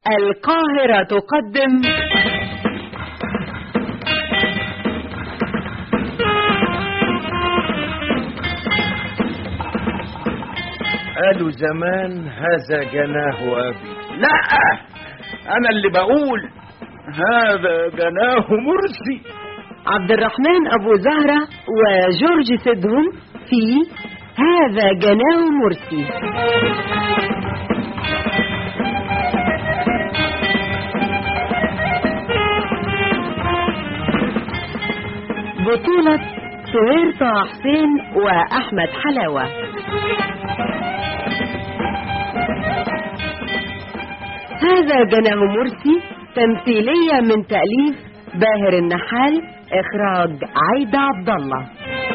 القاهرة تقدم قالوا زمان هذا جناه أبي لا أنا اللي بقول هذا جناه مرسي عبد الرحمن أبو زهرة وجورج سيدهم في هذا جناه مرسي بطولة سهير طه حسين وأحمد حلاوة هذا جناه مرسي تمثيلية من تأليف باهر النحال إخراج عايدة عبد الله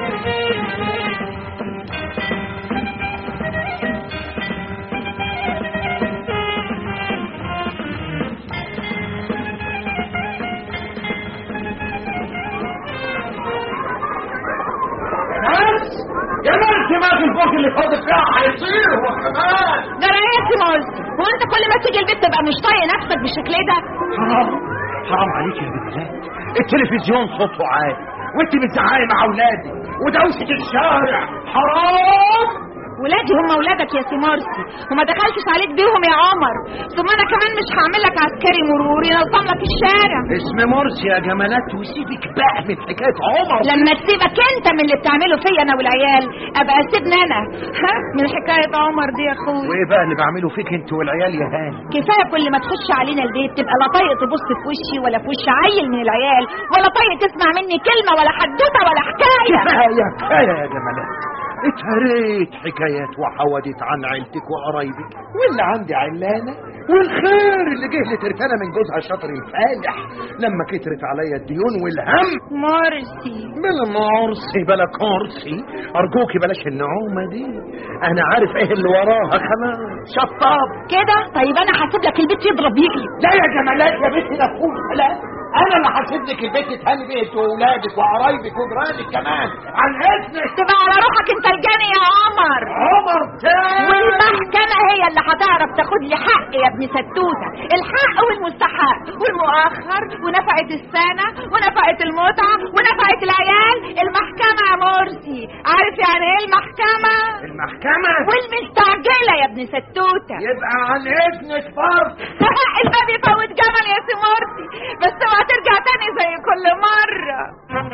بس يا مرسي ما في الفوق اللي فوق الساعة هيطير هو كمان ده رئيس مرسي هو انت كل ما تيجي البيت تبقى مش طايق نفسك بالشكل ده حرام حرام عليك يا بنتات التلفزيون صوته عالي وانت بتزعقي مع اولادي ودوشة الشارع حرام ولادي هم ولادك يا سي مرسي وما دخلتش عليك بيهم يا عمر ثم انا كمان مش هعمل لك عسكري مرور ينظم لك الشارع اسم مرسي يا جمالات وسيبك بقى من حكاية عمر لما تسيبك انت من اللي بتعمله فيا انا والعيال ابقى سيبني انا ها من حكايه عمر دي يا اخويا وايه بقى اللي بعمله فيك انت والعيال يا هاني كفايه كل ما تخش علينا البيت تبقى لا طايق تبص في وشي ولا في وش عيل من العيال ولا طايق تسمع مني كلمه ولا حدوته ولا حكايه كفاية كفاية يا جمالات اتهريت حكايات وحوادث عن عيلتك وقرايبك واللي عندي علانة والخير اللي جه لتركانة من جوزها شاطر الفالح لما كترت عليا الديون والهم مرسي بلا مرسي بلا كرسي ارجوكي بلاش النعومة دي انا عارف ايه اللي وراها كمان شطاب كده طيب انا هسيب لك البيت يضرب يجري لا يا جمالات يا بنتي لا تقول لا انا اللي هسيب لك البيت تهني بيه انت واولادك وقرايبك وجيرانك كمان عن اذنك تبقى على روحك انت الجاني يا عمر عمر تاني والمحكمة هي اللي هتعرف تاخد لي حق يا ابن ستوتة الحق والمستحق والمؤخر ونفقة السنة ونفقة المتعة ونفقة العيال المحكمة يا مرسي عارف يعني ايه المحكمة المحكمة والمستعجلة يا ابن ستوتة يبقى عن اذنك فرض الباب يفوت جمل يا سي مرسي بس اوعى ترجع تاني زي كل مرة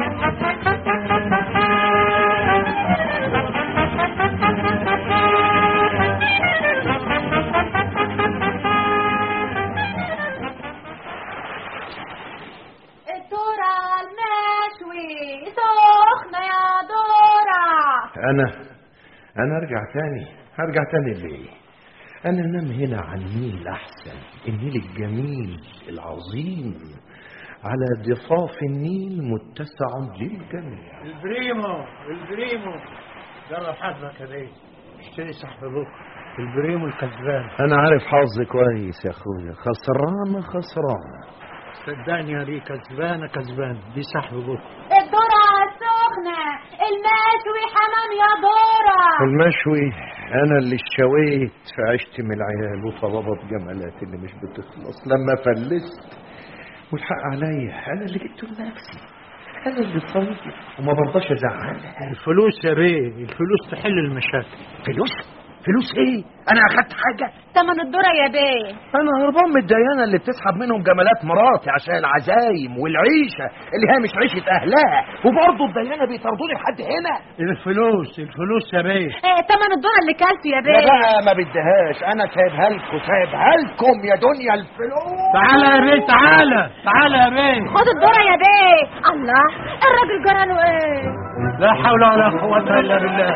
الدورة المشوي سخنة يا دورة انا انا ارجع تاني هرجع تاني ليه انا انام هنا على النيل احسن النيل الجميل العظيم على ضفاف النيل متسع للجميع البريمو البريمو جرب حظك يا بيه اشتري صاحب بكره البريمو الكسبان انا عارف حظي كويس يا اخويا خسران خسران صدقني يا بيه كسبانه كسبان دي صاحب بكره الدورة السخنة المشوي حمام يا دورة المشوي انا اللي اشتويت في عشت من العيال وطلبات جمالات اللي مش بتخلص لما فلست والحق عليا انا اللي جبته لنفسي انا اللي طيب وما برضاش ازعلها الفلوس يا بيه الفلوس تحل المشاكل فلوس فلوس ايه انا اخدت حاجه تمن الدورة يا بيه انا هربان من الديانه اللي بتسحب منهم جمالات مراتي عشان العزايم والعيشه اللي هي مش عيشه اهلها وبرضه الديانه بيطردوني لحد هنا الفلوس الفلوس يا بيه ايه تمن الدورة اللي كلته يا لا بيه بقى ما بديهاش انا سايبها لكم سايبها لكم يا دنيا الفلوس تعالى يا بيه تعالى تعالى يا بيه خد الدورة يا بيه الله الراجل جرى له ايه لا حول ولا قوه الا بالله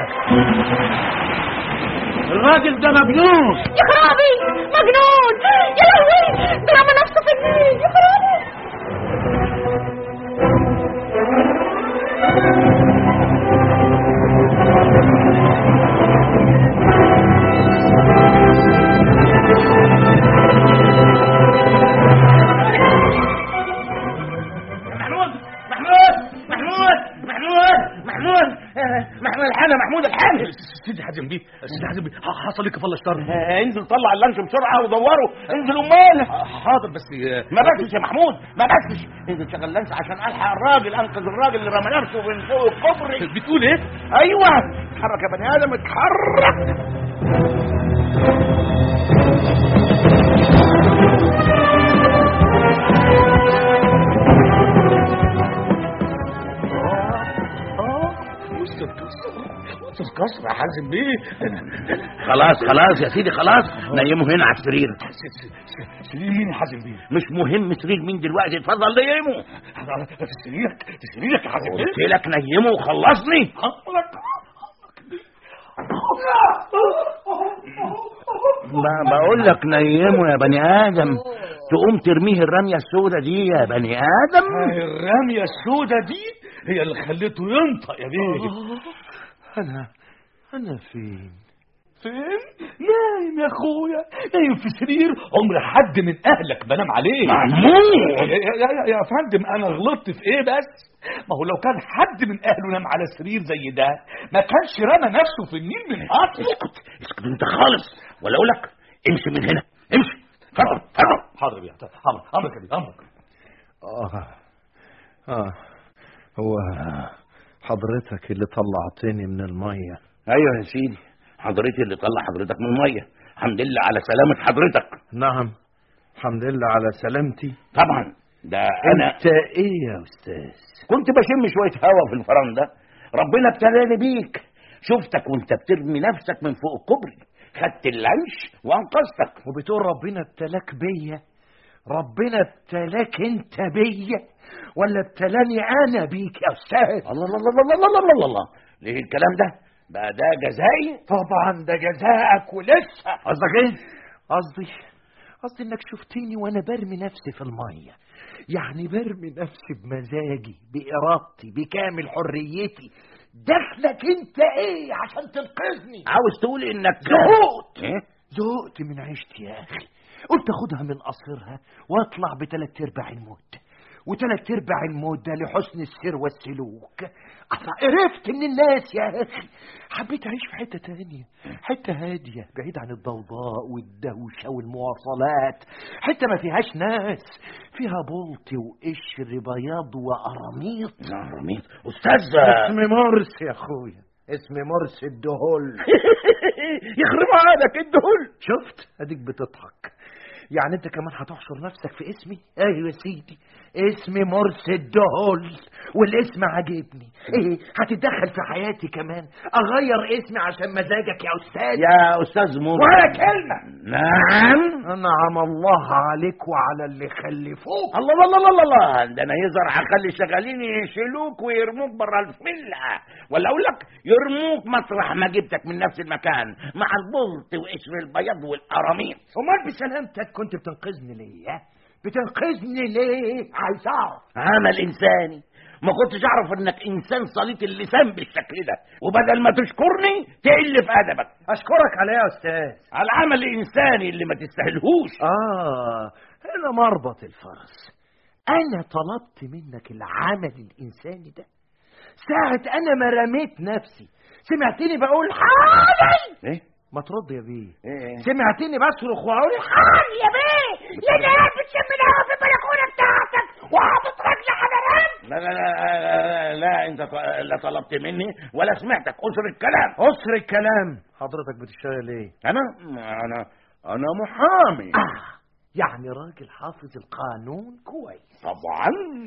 الراجل ده مجنون يا خرابي مجنون يا لهوي ده رمى نفسه في النيل يا خرابي محمود محمود محمود محمود محمود محمود الحامل محمود الحامل سيدي حازم بيه سيدي حازم بيه ح- حصل لك فضل الشر انزل طلع اللانش بسرعه ودوره انزل امال حاضر بس ما بسش يا محمود ما بسش انزل شغل لانش عشان الحق الراجل انقذ الراجل اللي رمى نفسه من فوق الكوبري بتقول ايه ايوه اتحرك يا بني ادم اتحرك وسط الكسر وسط الكسر يا حازم بيه خلاص خلاص يا سيدي خلاص نيمه هنا على السرير س- س- سرير مين يا حازم بيه مش مهم سرير مين دلوقتي اتفضل نيمه في سريرك في سريرك يا حازم قلت بيه لك نيمه وخلصني حضرتك ما بقول لك نيمه يا بني ادم تقوم ترميه الرميه السوداء دي يا بني ادم الرمية السوداء دي هي اللي خليته ينطق يا بيه أنا أنا فين فين؟ نايم يا اخويا نايم في سرير عمر حد من اهلك بنام عليه محمود يا, يا, يا, يا فندم انا غلطت في ايه بس ما هو لو كان حد من اهله نام على سرير زي ده ما كانش رمى نفسه في النيل من اصله اسكت اسكت انت خالص ولا اقول لك امشي من هنا امشي اتفضل اتفضل حاضر يا بيه امرك امرك يا بيه امرك آه آه هو حضرتك اللي طلعتني من المية ايوه يا سيدي حضرتي اللي طلع حضرتك من الميه الحمد لله على سلامه حضرتك نعم الحمد لله على سلامتي طبعا ده انا انت ايه يا استاذ كنت بشم شويه هوا في الفرن ده ربنا ابتلاني بيك شفتك وانت بترمي نفسك من فوق الكوبري خدت اللانش وانقذتك وبتقول ربنا ابتلاك بيا ربنا ابتلاك انت بيا ولا ابتلاني انا بيك يا استاذ الله الله الله الله الله الله الله الله ليه الكلام ده بقى ده جزائي طبعا ده جزاءك ولسه قصدك ايه قصدي قصدي انك شفتني وانا برمي نفسي في الميه يعني برمي نفسي بمزاجي بارادتي بكامل حريتي دخلك انت ايه عشان تنقذني عاوز تقول انك زهقت ايه زهقت من عيشتي يا اخي قلت اخدها من قصرها واطلع بتلات ارباع الموت وتلات ارباع الموت ده لحسن السير والسلوك اطلع قرفت من الناس يا اخي حبيت اعيش في حته تانية حته هاديه بعيد عن الضوضاء والدوشه والمواصلات حته ما فيهاش ناس فيها بلط وقشر بياض وقراميط رميت استاذ اسمي مرسي يا اخويا اسمي مرسي الدهول يخرب عليك الدهول شفت اديك بتضحك يعني انت كمان هتحشر نفسك في اسمي ايوه يا سيدي اسمي مرسي الدهول والاسم عاجبني ايه هتتدخل في حياتي كمان اغير اسمي عشان مزاجك يا استاذ يا استاذ مرسي ولا كلمه نعم انعم الله عليك وعلى اللي خلفوك الله الله الله الله الله ده انا يظهر هخلي الشغالين يشيلوك ويرموك بره الفيلا ولا اقول لك يرموك مطرح ما جبتك من نفس المكان مع البلط وقشر البياض والقراميط امال بسلامتك كنت بتنقذني ليه ها؟ بتنقذني ليه عايز اعرف عمل انساني ما كنتش اعرف انك انسان سليط اللسان بالشكل ده وبدل ما تشكرني تقل في ادبك اشكرك عليه يا استاذ على العمل الانساني اللي ما تستاهلهوش آه هنا مربط الفرس أنا طلبت منك العمل الإنساني ده ساعة أنا ما رميت نفسي سمعتني بقول حالي ايه ما ترد يا بيه ايه سمعتني بصرخ وأقول حالي يا بيه لأن قاعد بتشم الهوا في البلكونة بتاعتك وحاطط رجل على رجل لا لا لا, لا, لا انت ط- لا طلبت مني ولا سمعتك اسر الكلام أسر الكلام حضرتك بتشتغل إيه؟ انا انا انا محامي آه يعني راجل حافظ القانون كويس طبعا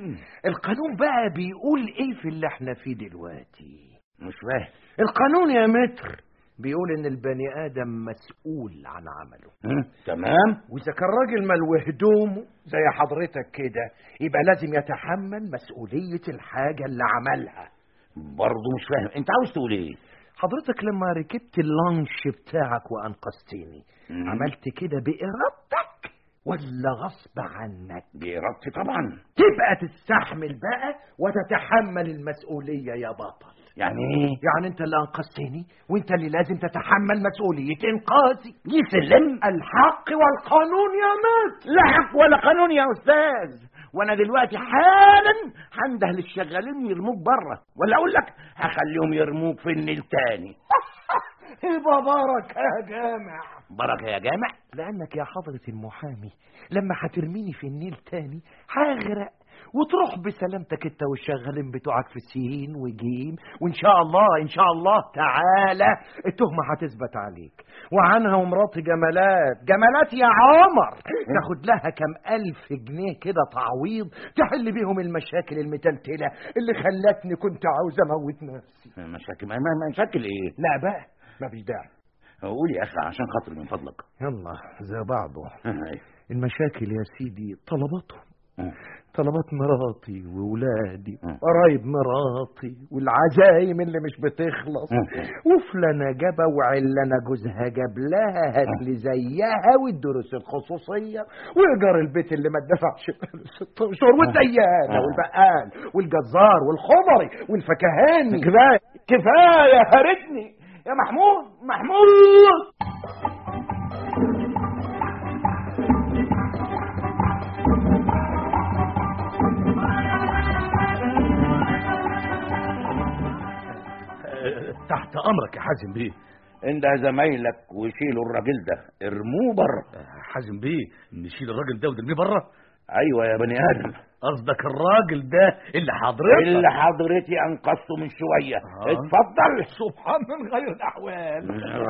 القانون بقى بيقول إيه في اللي احنا فيه دلوقتي مش فاهم القانون يا متر بيقول ان البني ادم مسؤول عن عمله هم؟ تمام واذا كان راجل ملو هدومه زي حضرتك كده يبقى لازم يتحمل مسؤولية الحاجة اللي عملها برضه مش فاهم انت عاوز تقول ايه حضرتك لما ركبت اللانش بتاعك وانقذتني مم. عملت كده بإرادتك ولا غصب عنك بإرادتي طبعا تبقى تستحمل بقى وتتحمل المسؤولية يا بطل يعني ايه يعني انت اللي انقذتني وانت اللي لازم تتحمل مسؤولية انقاذي يسلم الحق والقانون يا مات لا حق ولا قانون يا استاذ وانا دلوقتي حالا هنده للشغالين يرموك بره ولا اقول لك هخليهم يرموك في النيل تاني يبقى بركة يا جامع بركة يا جامع لأنك يا حضرة المحامي لما هترميني في النيل تاني هغرق وتروح بسلامتك انت والشغالين بتوعك في سين وجيم وان شاء الله ان شاء الله تعالى التهمة هتثبت عليك وعنها ومراتي جمالات جمالات يا عمر تاخد لها كم ألف جنيه كده تعويض تحل بيهم المشاكل المتلتلة اللي خلتني كنت عاوز اموت نفسي مشاكل ما ما- مشاكل ايه لا بقى مفيش داعي قول يا اخي عشان خاطري من فضلك يلا زي بعضه المشاكل يا سيدي طلباتهم طلبات مراتي وولادي مم. قرايب مراتي والعزايم اللي مش بتخلص مم. وفلانة جابة وعلانة جوزها جاب لها هات لي زيها والدروس الخصوصية وإيجار البيت اللي ما اتدفعش بقاله ست أشهر والديانة آه. والبقال والجزار والخضري والفكهاني كفاية كفاية هرتني يا محمود محمود تحت امرك يا حازم بيه انت زمايلك وشيلوا الراجل ده ارموه بره حازم بيه نشيل الراجل ده ونرميه بره ايوه يا بني ادم قصدك الراجل ده اللي حضرتك اللي حضرتي انقذته من شويه آه. اتفضل سبحان من غير الاحوال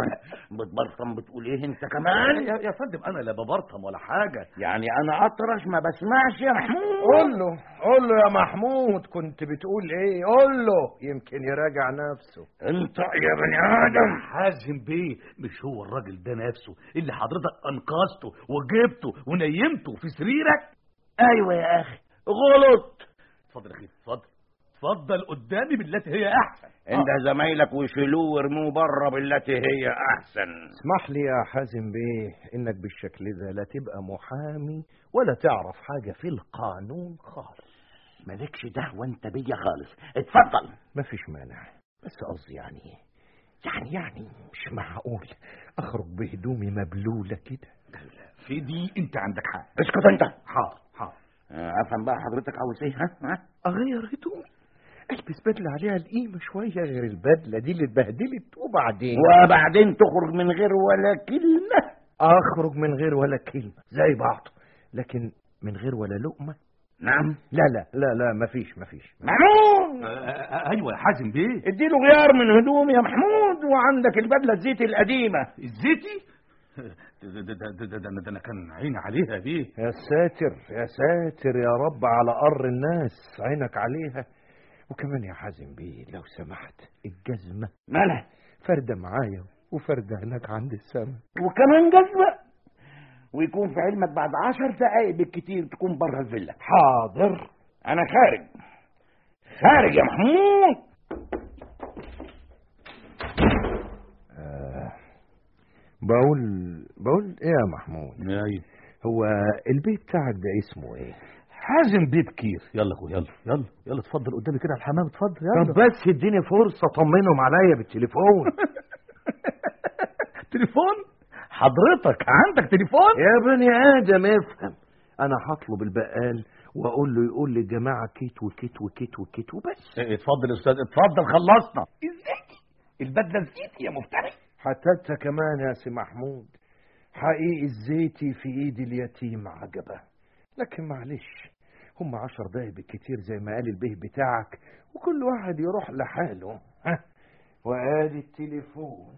بتبرطم بتقول ايه انت كمان يا يا فندم انا لا ببرطم ولا حاجه يعني انا اطرش ما بسمعش يا محمود قول له قول له يا محمود كنت بتقول ايه قول له يمكن يراجع نفسه انت يا بني ادم حازم بيه مش هو الراجل ده نفسه اللي حضرتك انقذته وجبته ونيمته في سريرك ايوه يا اخي غلط اتفضل يا اخي اتفضل اتفضل قدامي بالتي هي احسن انت زمايلك وشيلوه وارموه بره بالتي هي احسن اسمح لي يا حازم بيه انك بالشكل ده لا تبقى محامي ولا تعرف حاجة في القانون خالص مالكش دعوه انت بيا خالص اتفضل مفيش مانع بس قصدي يعني يعني يعني مش معقول اخرج بهدومي مبلولة كده في دي انت عندك حق اسكت انت حاضر حاضر آه، افهم بقى حضرتك عاوز ايه ها ها اغير هدومي البس بدلة عليها القيمة شوية غير البدلة دي اللي اتبهدلت وبعدين وبعدين تخرج من غير ولا كلمه اخرج من غير ولا كلمة زي بعض لكن من غير ولا لقمة نعم لا لا لا لا مفيش مفيش محمود ايوه يا حازم بيه اديله غيار من هدوم يا محمود وعندك البدله الزيت القديمه الزيتي ده, ده, ده, ده, ده, ده, ده انا كان عيني عليها بيه يا ساتر يا ساتر يا رب على قر الناس عينك عليها وكمان يا حازم بيه لو سمحت الجزمة مالها فردة معايا وفردة هناك عند السما وكمان جزمه ويكون في علمك بعد عشر دقايق بالكتير تكون بره الفيلا حاضر انا خارج خارج يا محمود آه بقول بقول ايه يا محمود ايوه هو البيت بتاعك ده اسمه ايه حازم بيه بكير يلا اخويا يلا يلا يلا اتفضل قدامي كده على الحمام اتفضل يلا طب بس اديني فرصة طمنهم عليا بالتليفون تليفون حضرتك عندك تليفون يا بني ادم افهم انا هطلب البقال واقول له يقول للجماعه كيت وكيت وكيت وكيت وبس إيه، اتفضل يا استاذ اتفضل خلصنا الزيتي البدله الزيتي يا مفتري حتى انت كمان يا سي محمود حقيقي الزيتي في ايد اليتيم عجبه لكن معلش هم عشر دقايق بالكتير زي ما قال البيه بتاعك وكل واحد يروح لحاله ها وادي التليفون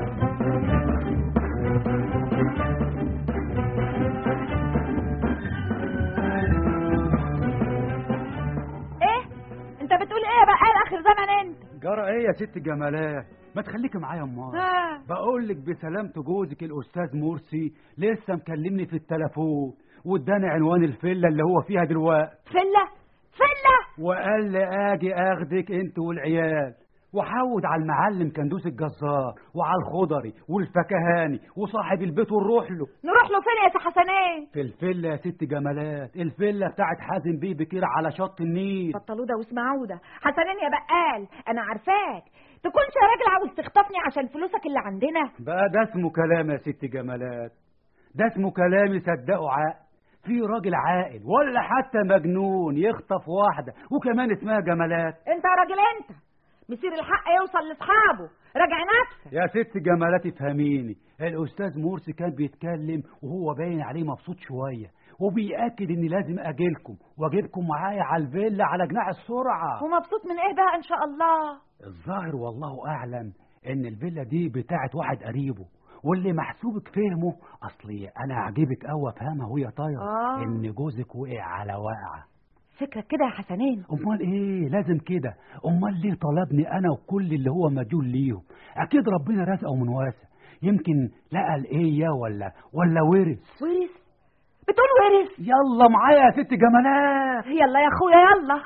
ايه انت بتقول ايه بقى اخر زمن انت جرى ايه يا ست جمالات ما تخليكي معايا امال ها بقول لك بسلامة جوزك الاستاذ مرسي لسه مكلمني في التليفون واداني عنوان الفيلا اللي هو فيها دلوقتي فله فله وقال لي اجي اخدك انت والعيال وحود على المعلم كندوس الجزار وعلى الخضري والفكهاني وصاحب البيت ونروح له نروح له فين يا سي حسنين في الفيلا يا ست جمالات الفيلا بتاعت حازم بيه بكير على شط النيل بطلوا ده واسمعوا ده حسنين يا بقال انا عارفاك تكونش يا راجل عاوز تخطفني عشان فلوسك اللي عندنا بقى ده اسمه كلام يا ست جمالات ده اسمه كلام يصدقه عقل في راجل عاقل ولا حتى مجنون يخطف واحدة وكمان اسمها جمالات انت يا راجل انت مسير الحق يوصل لاصحابه راجع نفسك يا ست جمالات افهميني الاستاذ مرسي كان بيتكلم وهو باين عليه مبسوط شويه وبيأكد اني لازم اجيلكم واجيبكم معايا على الفيلا على جناح السرعه ومبسوط من ايه بقى ان شاء الله الظاهر والله اعلم ان الفيلا دي بتاعت واحد قريبه واللي محسوبك فهمه اصلي انا عجبك قوي افهمها وهي طايره آه. ان جوزك وقع على واقعه فكرة كده يا حسنين امال ايه لازم كده امال ليه طلبني انا وكل اللي هو مديون ليهم اكيد ربنا رزقه من واسع يمكن لقى الايه ولا ولا ورث ورث بتقول ورث يلا معايا يا ست جمالات يلا يا اخويا يلا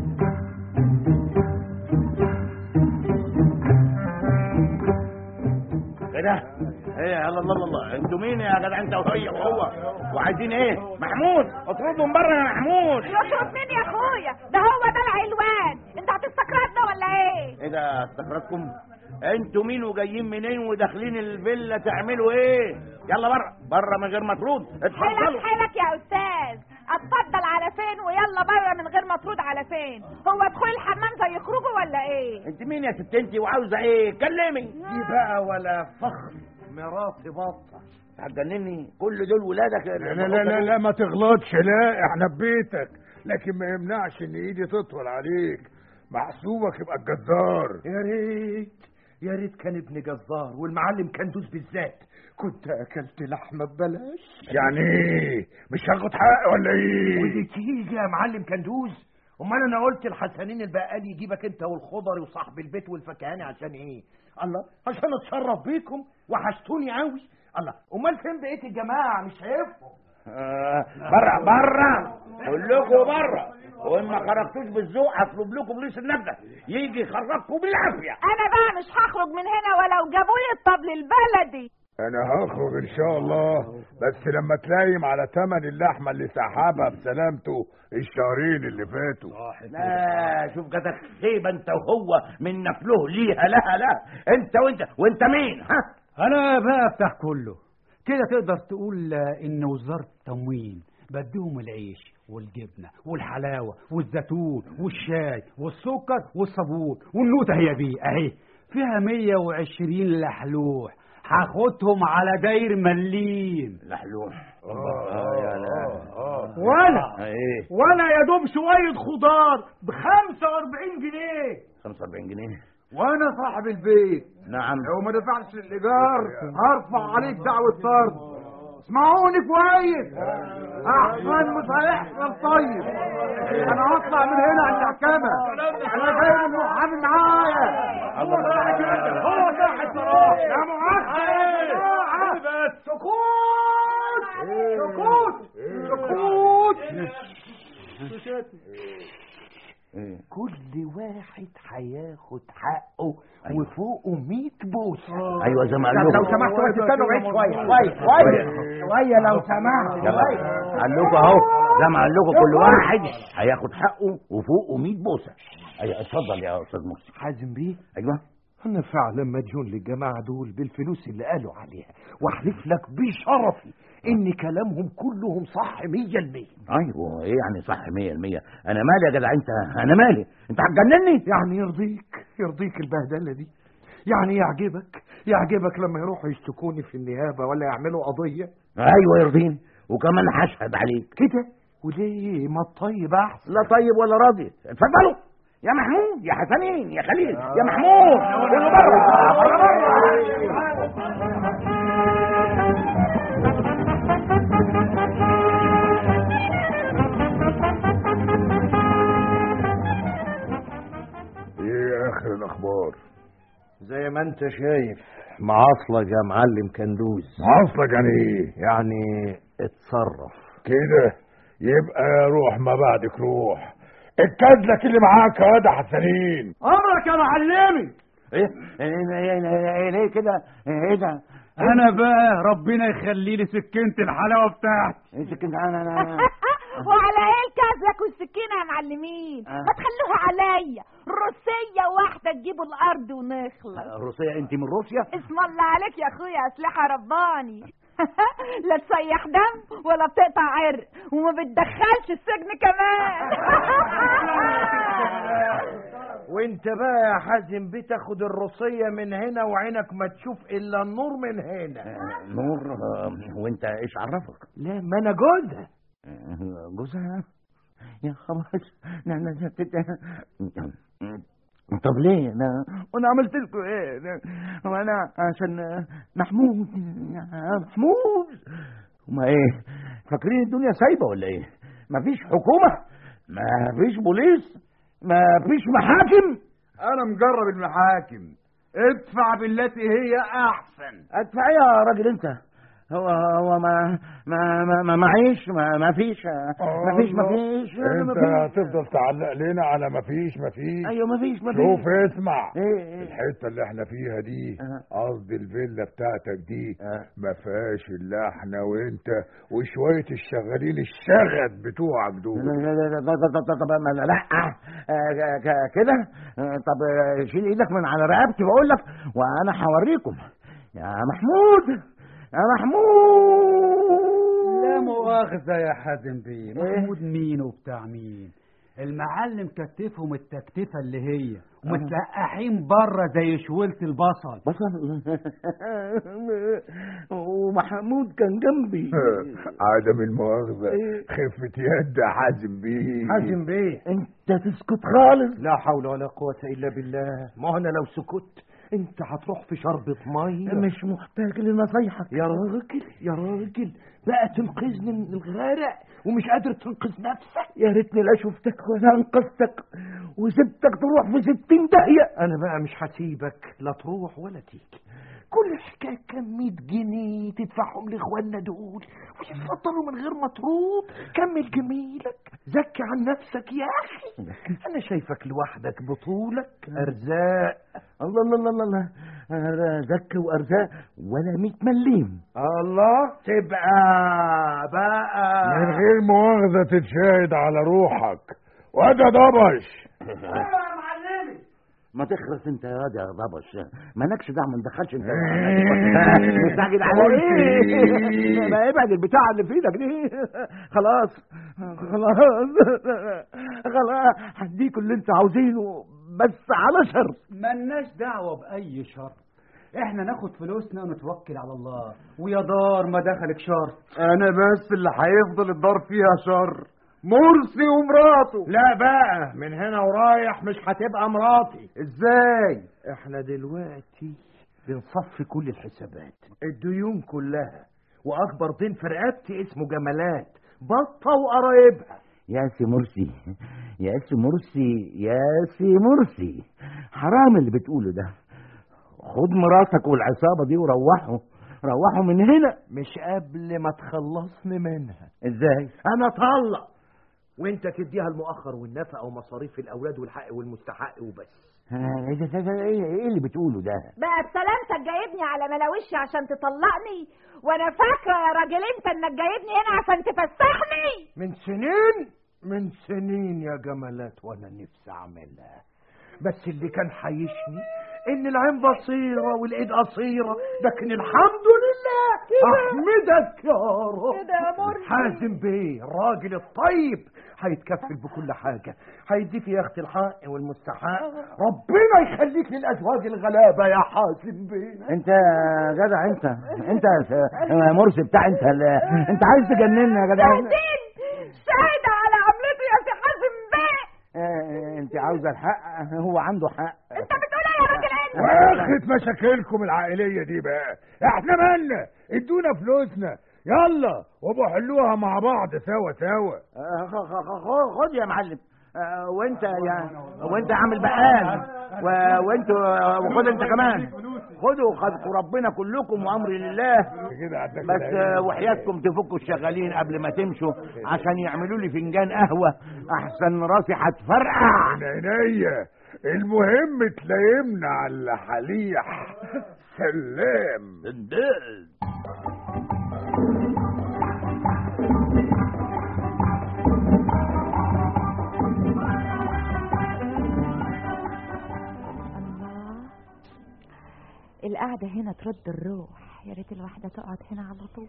كده ايه يلا الله الله الله انتوا مين يا جدع انت وهي وهو وعايزين ايه محمود اطردوا من بره يا محمود يشرب مين يا اخويا ده هو ده العلوان انت هتستقرضنا ولا ايه ايه ده استخرجكم انتوا مين وجايين منين وداخلين الفيلا تعملوا ايه يلا بره بره من غير مطرود حيلك اتفضلوا حيلك يا استاذ اتفضل على فين ويلا بره من غير مطرود على فين هو دخول الحمام زي يخرجوا ولا ايه انت مين يا ست انت وعاوزه ايه كلمي دي بقى ولا فخر مراتي بطة هتجنني كل دول ولادك لا لا لا لا, لا ما تغلطش لا احنا في بيتك لكن ما يمنعش ان ايدي تطول عليك محسوبك يبقى الجزار يا ريت يا ريت كان ابن جزار والمعلم كندوز بالذات كنت اكلت لحمه ببلاش يعني ايه مش هاخد حق ولا ايه ودي تيجي يا معلم كندوز امال انا قلت الحسنين البقال يجيبك انت والخضري وصاحب البيت والفكهاني عشان ايه الله عشان اتشرف بيكم وحشتوني قوي الله امال فين بقيه الجماعه مش شايفهم آه، بره بره كلكم بره وان ما خرجتوش بالذوق هطلب لكم بوليس النجدة يجي يخرجكم بالعافيه انا بقى مش هخرج من هنا ولو جابوا لي الطبل البلدي انا هخرج ان شاء الله بس لما تلايم على تمن اللحمه اللي سحبها بسلامته الشهرين اللي فاتوا لا شوف جاتك خيبه انت وهو من نفله ليها لها لا انت وانت وانت مين ها انا بقى افتح كله كده تقدر تقول آه، ان وزارة تموين بديهم العيش والجبنة والحلاوة والزيتون والشاي والسكر والصابون والنوتة هي دي اهي فيها 120 لحلوح هاخدهم على داير مليم لحلوح يا لا وانا ايه وانا يا دوب شوية خضار ب 45 جنيه 45 جنيه وانا صاحب البيت نعم لو ما دفعتش الايجار هرفع عليك دعوة طرد اسمعوني كويس احسن مش هيحصل طيب انا هطلع من هنا على المحكمة انا جاي من محامي معايا هو صاحب هو صاحب صراحة يا معاك بس سكوت سكوت سكوت إيه؟ كل واحد هياخد حقه وفوقه 100 بوسه ايوه زي ما قال لو لكم سمحت بس استنوا بعيد شويه شويه شويه شويه لو سمحت يلا قال لكم اهو زي ما قال لكم كل واحد هياخد حقه وفوقه 100 بوسه ايوه اتفضل يا استاذ محسن حازم بيه ايوه انا فعلا مديون للجماعه دول بالفلوس اللي قالوا عليها واحلف لك بشرفي ان كلامهم كلهم صح 100% ايوه ايه يعني صح 100% انا مالي يا جدع انت انا مالي انت هتجنني يعني يرضيك يرضيك البهدله دي يعني يعجبك يعجبك لما يروحوا يشتكوني في النيابه ولا يعملوا قضيه ايوه يرضيني وكمان هشهد عليك كده وليه ما الطيب احسن لا طيب ولا راضي اتفضلوا يا محمود يا حسنين يا خليل يا محمود كله بره بره بره ايه اخر الاخبار زي ما انت شايف معاصلك يا معلم كندوز اصلك يعني ايه يعني اتصرف كده يبقى روح ما بعدك روح الكدلك اللي معاك يا واد حسنين امرك يا معلمي ايه ايه ايه ايه ليه كده ايه ده انا بقى ربنا يخلي لي سكينة الحلاوة بتاعتي ايه كده انا انا وعلى ايه الكازلك والسكينه يا معلمين آه. ما تخلوها عليا روسيه واحده تجيبوا الارض ونخلص روسيا انت من روسيا اسم الله عليك يا اخويا اسلحه رباني لا تسيح دم ولا بتقطع عرق وما بتدخلش السجن كمان وانت بقى يا حازم بتاخد الروسية من هنا وعينك ما تشوف الا النور من هنا آه، نور آه، وانت ايش عرفك لا ما انا جوزها آه، جوزها يا خلاص لا لا لا تت- طب ليه انا وانا عملت لكم ايه أنا- وانا عشان محمود يا محمود هما ايه فاكرين الدنيا سايبه ولا ايه مفيش حكومه مفيش بوليس مفيش محاكم انا مجرب المحاكم ادفع بالتي هي احسن ادفع إيه يا راجل انت هو هو ما ما ما, ما معيش ما, ما فيش ما فيش ما فيش انت هتفضل تعلق لنا على مفيش مفيش ايوه ما فيش ما فيش شوف اسمع ايه ايه الحته اللي احنا فيها دي أه. قصدي الفيلا بتاعتك دي أه. ما فيهاش الا احنا وانت وشويه الشغالين الشغد بتوعك لا دول لا لا لا لا لا طب ما لا آه، ك- كده آه، طب آه، شيل ايدك من على رقبتي بقول لك وانا هوريكم يا محمود يا محمود لا مؤاخذة يا حازم بيه إيه؟ محمود مين وبتاع مين المعلم كتفهم التكتفة اللي هي ومتلقحين بره زي شولة البصل بصل ومحمود كان جنبي عدم المؤاخذه إيه؟ خفه يد يا حازم بيه حازم بيه انت تسكت خالص لا حول ولا قوة إلا بالله ما هو أنا لو سكت أنت هتروح في شربة مية مش محتاج لنصايحك يا راجل يا راجل بقى تنقذني من الغرق ومش قادر تنقذ نفسك يا ريتني لا شفتك ولا انقذتك وسبتك تروح في ستين داهية أنا بقى مش هسيبك لا تروح ولا تيجي كل الحكاية كام 100 جنيه تدفعهم لإخواننا دول ويتفضلوا من غير ما تروح كمل جميلك زكي عن نفسك يا أخي أنا شايفك لوحدك بطولك أرزاق الله الله الله الله الله أنا زكي وارزاق ولا 100 مليم الله تبقى بقى من غير مؤاخذه تتشاهد على روحك وده ضبش ما تخرس انت يا واد يا ضبش مالكش دعوه ما ندخلش انت مستعجل على قلت ايه إيه؟ ما ابعد البتاع اللي في ايدك دي خلاص خلاص خلاص هديكوا اللي انتوا عاوزينه بس على شرط ملناش دعوة بأي شر احنا ناخد فلوسنا ونتوكل على الله ويا دار ما دخلك شر انا بس اللي هيفضل الدار فيها شر مرسي ومراته لا بقى من هنا ورايح مش هتبقى مراتي ازاي احنا دلوقتي بنصفي كل الحسابات الديون كلها واكبر دين في رقبتي اسمه جمالات بطه وقرايبها يا سي مرسي يا سي مرسي يا سي مرسي حرام اللي بتقوله ده خد مراتك والعصابة دي وروحوا روحوا من هنا مش قبل ما تخلصني منها ازاي انا طلق وانت تديها المؤخر والنفقه ومصاريف الاولاد والحق والمستحق وبس آه، ايه ده- ده- ده- ايه إيه اللي بتقوله ده بقى بسلامتك جايبني على ملاوشي عشان تطلقني وانا فاكره يا راجل انت انك جايبني هنا عشان تفسحني من سنين من سنين يا جمالات وانا نفسي اعملها بس اللي كان حيشني ان العين بصيرة والايد قصيرة لكن الحمد لله احمدك يا رب كده يا مرسي. حازم بيه الراجل الطيب هيتكفل بكل حاجة هيديك يا اختي الحق والمستحق ربنا يخليك للازواج الغلابة يا حازم بيه انت يا جدع انت انت يا مرسي بتاع انت ال- انت عايز تجننا يا جدع شاهدين شاهدة على عملته يا سي حازم بيه آه، انت عاوزه الحق هو عنده حق انت بتقول ايه يا راجل انت اخت مشاكلكم العائليه دي بقى احنا مالنا ادونا فلوسنا يلا وابقوا حلوها مع بعض سوا سوا آه، خ- خ- خ- خد يا معلم آه، وانت يا وانت عامل بقال و- وانت وخد انت كمان خدوا خدكم ربنا كلكم وامر لله كده عندك بس آه، وحياتكم تفكوا الشغالين قبل ما تمشوا عشان يعملوا لي فنجان قهوه احسن راسي هتفرقع من عينيا المهم تلايمنا على حليح سلام الله القعدة هنا ترد الروح يا ريت الواحدة تقعد هنا على طول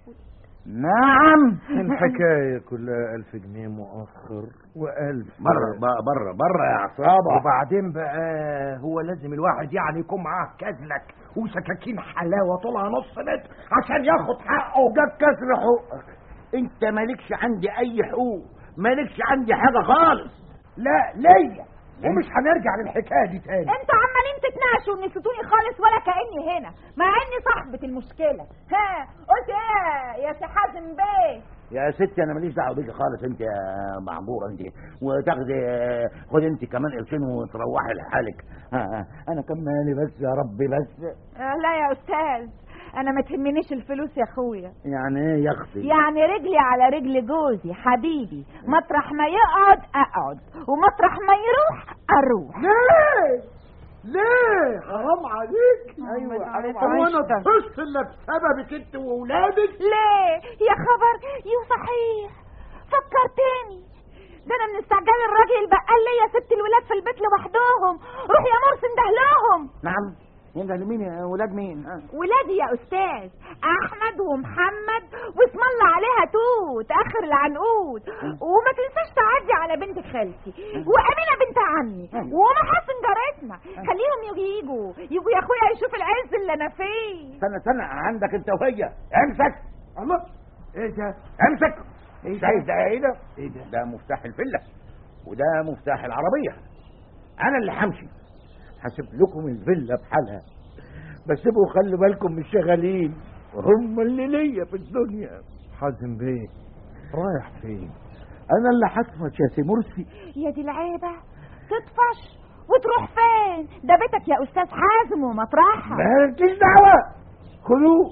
نعم الحكاية كلها ألف جنيه مؤخر وألف بره بره بره يا عصابة وبعدين بقى هو لازم الواحد يعني يكون معاه كزلك وسكاكين حلاوة طولها نص متر عشان ياخد حقه ده كسر حقوقك انت مالكش عندي اي حقوق مالكش عندي حاجة خالص لا ليا ومش هنرجع للحكاية دي تاني انتوا عمالين تتناقشوا ونسيتوني خالص ولا كأني هنا مع اني صاحبة المشكلة ها قلت ايه يا سي حازم بيه يا ستي انا ماليش دعوه بيكي خالص انت يا معبوره انت وتاخدي خد انت كمان قرشين وتروحي لحالك ها ها. انا كان مالي بس يا ربي بس آه لا يا استاذ انا ما تهمنيش الفلوس يا اخويا يعني ايه يا اختي يعني رجلي على رجل جوزي حبيبي مطرح ما يقعد اقعد ومطرح ما يروح اروح ليه ليه حرام عليك ايوه هو انا طفشت الا بسببك انت واولادك ليه يا خبر يو صحيح فكرتني ده انا من استعجال الراجل البقال ليا ست الولاد في البيت لوحدهم روح يا مرسي انده لهم نعم ينده لمين يا ولاد مين ها؟ ولادي يا استاذ احمد ومحمد واسم الله عليها توت اخر العنقود وما تنساش تعدي على بنت خالتي وامينه بنت عمي ومحسن جارتنا خليهم يجوا يجوا يجوا يا اخويا يشوف العز اللي انا فيه استنى استنى عندك انت وهي امسك الله ايه ده امسك شايف ده ايه ده ايه ده ده مفتاح الفيلا وده مفتاح العربيه انا اللي همشي هسيب لكم الفيلا بحالها بس ابقوا خلي بالكم من الشغالين هم اللي ليا في الدنيا حازم بيه رايح فين انا اللي هطفش يا سي مرسي يا دي العيبه تطفش وتروح فين ده بيتك يا استاذ حازم ومطرحها مالكيش دعوه خذوه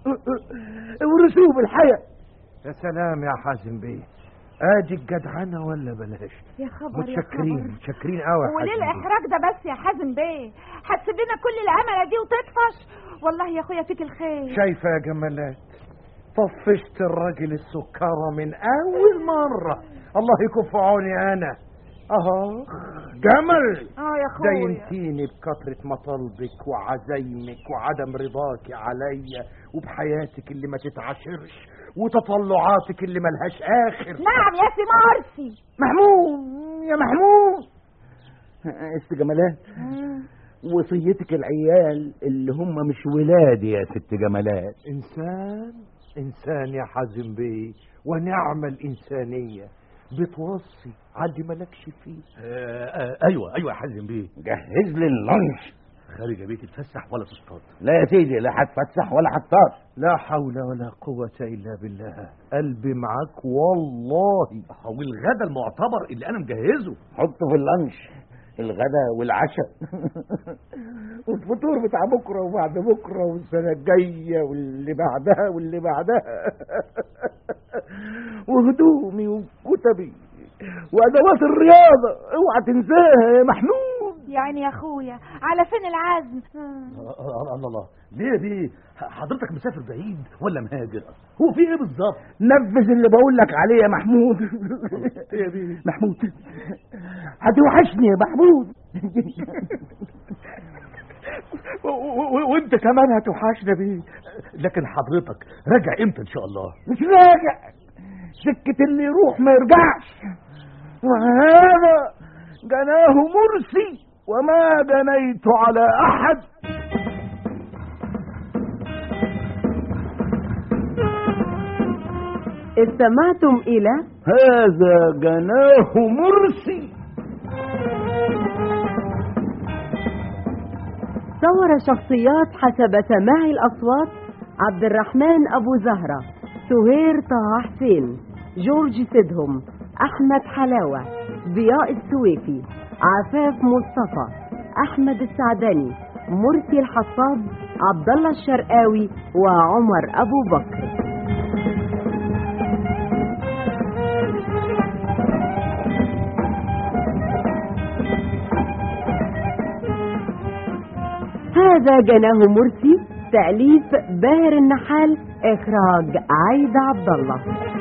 ورثوه بالحياه يا سلام يا حازم بيه ادي الجدعنة ولا بلاش يا خبر يا متشكرين خبر. متشكرين قوي يا وليه حازم بيه. الاحراج ده بس يا حازم بيه هتسيب لنا كل العمله دي وتطفش والله يا اخويا فيك الخير شايفة يا جمالات طفشت الراجل السكارة من أول مرة الله يكون في عوني أنا أهو جمل اه يا اخويا دينتيني بكثرة مطالبك وعزايمك وعدم رضاك عليا وبحياتك اللي ما تتعاشرش وتطلعاتك اللي ملهاش آخر نعم يا سي مرسي محمود يا محمود است جمالات وصيتك العيال اللي هم مش ولادي يا ست جمالات إنسان إنسان يا حازم بيه ونعم الإنسانية بتوصي عندي مالكش فيه ايوه ايوه يا حازم بيه جهز لي اللانش خارج يا بيه تتفسح ولا تصطاد لا يا سيدي لا هتفسح ولا هتصاد لا حول ولا قوة إلا بالله قلبي معاك والله هو الغدا المعتبر اللي انا مجهزه حطه في اللانش الغدا والعشاء والفطور بتاع بكره وبعد بكره والسنه الجايه واللي بعدها واللي بعدها وهدومي وكتبي وادوات الرياضه اوعى تنساها يا محمود يعني يا اخويا على فين العزم الله الله ليه دي حضرتك مسافر بعيد ولا مهاجر هو في ايه بالظبط نفذ اللي بقول لك عليه يا محمود يا بيه محمود هتوحشني يا محمود و- و- وانت كمان هتوحشنا بيه لكن حضرتك راجع امتى ان شاء الله مش راجع سكة اللي يروح ما يرجعش وهذا جناه مرسي وما جنيت على أحد استمعتم إلى هذا جناه مرسي صور شخصيات حسب سماع الأصوات عبد الرحمن أبو زهرة سهير طه حسين جورج سيدهم أحمد حلاوة ضياء السويفي عفاف مصطفى أحمد السعدني مرسي الحصاد عبد الله الشرقاوي وعمر أبو بكر هذا جناه مرسي تأليف باهر النحال إخراج عايدة عبد الله